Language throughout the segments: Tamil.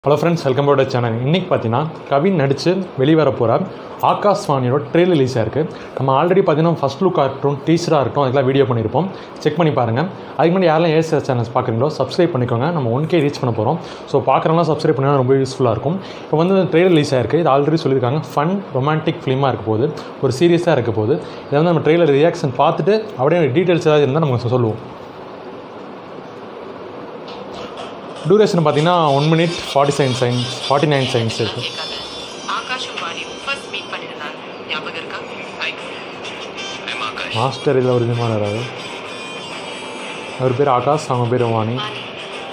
hello friends welcome back channel இன்றைக்கி பார்த்தீங்கன்னா கவின் நடித்து வெளிவர போகிற ஆகாஷ் வாணியோட ட்ரெயில் ரிலீஸ் ஆயிருக்கு நம்ம ஆல்ரெடி பார்த்தீங்கன்னா ஃபஸ்ட் லுக்காக இருக்கட்டும் டீச்சராக இருக்கட்டும் அதுக்கெல்லாம் வீடியோ பண்ணியிருப்போம் செக் பண்ணி பாருங்கள் அதுக்கு முன்னாடி யாரெல்லாம் ஏஎஸ்எஸ் சேனல்ஸ் பார்க்குறீங்களோ சப்ஸ்கிரைப் பண்ணிக்கோங்க நம்ம ஒன் கே ரீச் பண்ண போகிறோம் ஸோ பார்க்குறவங்களாம் சப்ஸ்கிரைப் பண்ணால் ரொம்ப யூஸ்ஃபுல்லாக இருக்கும் இப்போ வந்து ட்ரெயில் ரிலீஸ் ஆயிருக்கு இது ஆல்ரெடி சொல்லியிருக்காங்க ஃபன் ரொமான்டிக் ஃபிலிமாக இருக்க போகுது ஒரு சீரியஸாக இருக்க போகுது இதை வந்து நம்ம ட்ரெயிலர் ரியாக்ஷன் பார்த்துட்டு அப்படியே டீட்டெயில்ஸ் ஏதாவது இருந்தால் நம்ம சொல்லுவோம் டூரேஷன் பார்த்தீங்கன்னா one minute forty seven secs forty nine secs இருக்குது கதை ஆகாஷும் வாணியும் ஃபர்ஸ்ட் மீட் பண்ணிருந்தாங்க ஞாபகம் இருக்கா ஹாய் ஐம் ஆகாஷ் மாஸ்டர் இதில் ஒரு விதமாக வராது அவர் பேர் ஆகாஷ் அவங்க பேர் வாணி வாணி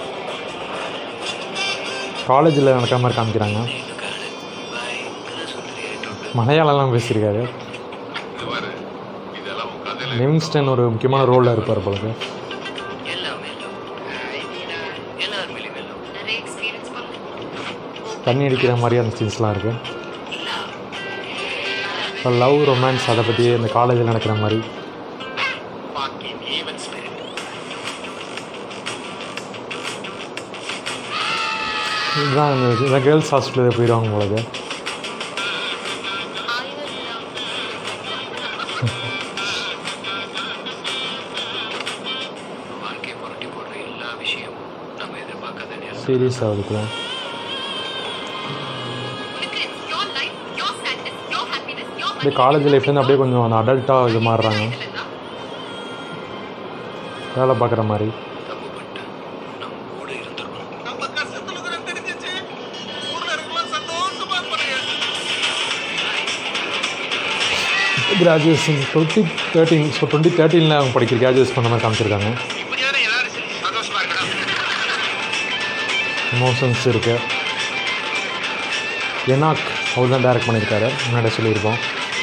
காலேஜில் நடக்கிற மாதிரி காமிக்கிறாங்க எனக்கான பயங்கர சுந்தரியாயிட்டு மலையாளம்லாம் பேசியிருக்காரு லிவிங்ஸ்டன் ஒரு முக்கியமான ரோலில் இருப்பார் போலக்கு எல்லாமே எல்லாரும் வெளி வெல்லும் நிறைய எக்ஸ்பீரியன்ஸ் பண்ணேன் தண்ணி அடிக்கிற மாதிரியான சீன்ஸ்லாம் இருக்குது லவ் ரொமான்ஸ் அதை பற்றி இந்த காலேஜில் நடக்கிற மாதிரி fucking even spirit இதுதான் இந்த இந்த கேர்ள்ஸ் ஹாஸ்டலில் போயிடுவாங்க போலக்கு வாழ்க்கை புரட்டி போடுற எல்லா விஷயமும் நம்ம எதிர்பார்க்காத நேரம் சீரியஸ் ஆகுதுக்குலாம் your life your sadness your happiness your அப்படியே காலேஜ் லைஃப்லேருந்து அப்படியே கொஞ்சம் அந்த அடல்ட்டாக இது மாறுறாங்க வேலை பார்க்குற மாதிரி தப்பு பண்ணிட்டு நம்ம கூட இருந்திருக்கணும் graduation twenty thirteen so twenty தேர்ட்டீனில் அவங்க படிக்கிற கிராஜுவேஷன் பண்ண மாதிரி காமிச்சிருக்காங்க இப்படியான எல்லாரும் சரி சந்தோஷமா இருக்கணும் எமோஷன்ஸ் இருக்கு எனாக் அவர் தான் டைரக்ட் பண்ணியிருக்காரு முன்னாடி சொல்லியிருப்போம்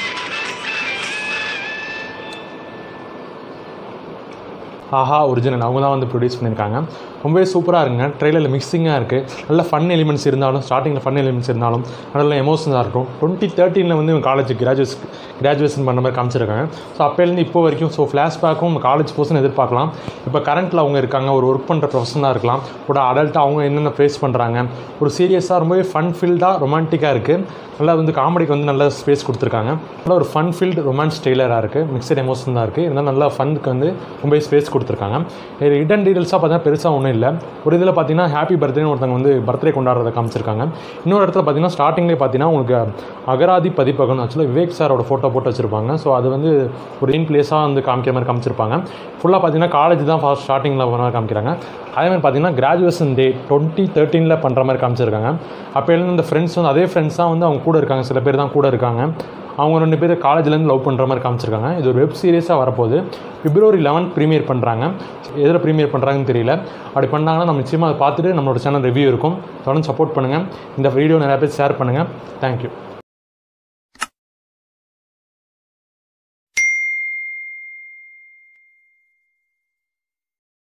ஆஹா ஒரிஜினல் அவங்க தான் வந்து ப்ரொடியூஸ் பண்ணியிருக்காங்க ரொம்பவே சூப்பராக இருக்குங்க ட்ரெயிலரில் மிக்சிங்காக இருக்குது நல்ல ஃபன் எலிமெண்ட்ஸ் இருந்தாலும் ஸ்டார்டிங்கில் ஃபன் எலிமெண்ட்ஸ் இருந்தாலும் நல்ல எமோஷன்ஸாக இருக்கும் டுவெண்ட்டி தேர்ட்டீனில் வந்து இவங்க காலேஜ் கிராஜுவேஷன் கிராஜுவேஷன் பண்ண மாதிரி காமிச்சிருக்காங்க ஸோ அப்போலேருந்து இப்போ வரைக்கும் ஸோ ஃப்ளாஷ்பேக்கும் காலேஜ் போர்ஷன் எதிர்பார்க்கலாம் இப்போ கரண்ட்டில் அவங்க இருக்காங்க ஒரு ஒர்க் பண்ணுற ப்ரொஃபஷனாக இருக்கலாம் ஒரு அடல்ட்டாக அவங்க என்னென்ன ஃபேஸ் பண்ணுறாங்க ஒரு சீரியஸாக ரொம்பவே ஃபன் ஃபீல்டாக ரொமான்டிக்காக இருக்குது நல்லா வந்து காமெடிக்கு வந்து நல்ல ஸ்பேஸ் கொடுத்துருக்காங்க நல்ல ஒரு ஃபன் ஃபீல்டு ரொமான்ஸ் டெய்லராக இருக்குது மிக்சட் எமோஷன் தான் இருக்குது இருந்தாலும் நல்லா ஃபனுக்கு வந்து ரொம்பவே ஸ்பேஸ் கொடுத்துருக்காங்க இது ஹிடன் டீட்டெயில்ஸாக பார்த்தீங்கன்னா பெருசாக ஒன்றும் இல்லை ஒரு இதில் பார்த்தீங்கன்னா ஹாப்பி பர்த்டேன்னு ஒருத்தவங்க வந்து பர்த்டே கொண்டாடுறத காமிச்சிருக்காங்க இன்னொரு இடத்துல பார்த்தீங்கன்னா ஸ்டார்டிங்லேயே பார்த்தீங்கன்னா உங்களுக்கு அகராதி பதிப்பகம் ஆக்சுவலாக விவேக் சாரோட ஃபோட்டோ போட்டு வச்சுருப்பாங்க ஸோ அது வந்து ஒரு இன் பிளேஸாக வந்து காமிக்கிற மாதிரி காமிச்சிருப்பாங்க ஃபுல்லாக பார்த்தீங்கன்னா காலேஜ் தான் ஃபர்ஸ்ட் ஸ்டார்டிங்கில் பண்ண காமிக்கிறாங்க அதே மாதிரி பார்த்தீங்கன்னா கிராஜுவேஷன் டே டுவெண்ட்டி தேர்ட்டீனில் பண்ணுற மாதிரி காமிச்சிருக்காங்க அப்போ எழுந்து இந்த ஃப்ரெண்ட்ஸ் வந்து அதே ஃப்ரெண்ட்ஸ் தான் வந்து அவங்க கூட இருக்காங்க சில பேர் தான் கூட இருக்காங்க அவங்க ரெண்டு பேர் காலேஜ்லேருந்து லவ் பண்ணுற மாதிரி காமிச்சிருக்காங்க இது ஒரு வெப் சீரிஸாக வரப்போகுது பிப்ரவரி லெவன்த் ப்ரீமியர் பண்ணுறாங்க எதில் ப்ரீமியர் பண்ணுறாங்கன்னு தெரியல அப்படி பண்ணாங்கன்னா நம்ம நிச்சயமாக அதை பார்த்துட்டு நம்மளோட சேனல் ரிவ்யூ இருக்கும் தொடர்ந்து சப்போர்ட் பண்ணுங்கள் இந்த வீடியோ நிறையா பேர் ஷேர் பண்ணுங்கள் தேங்க்யூ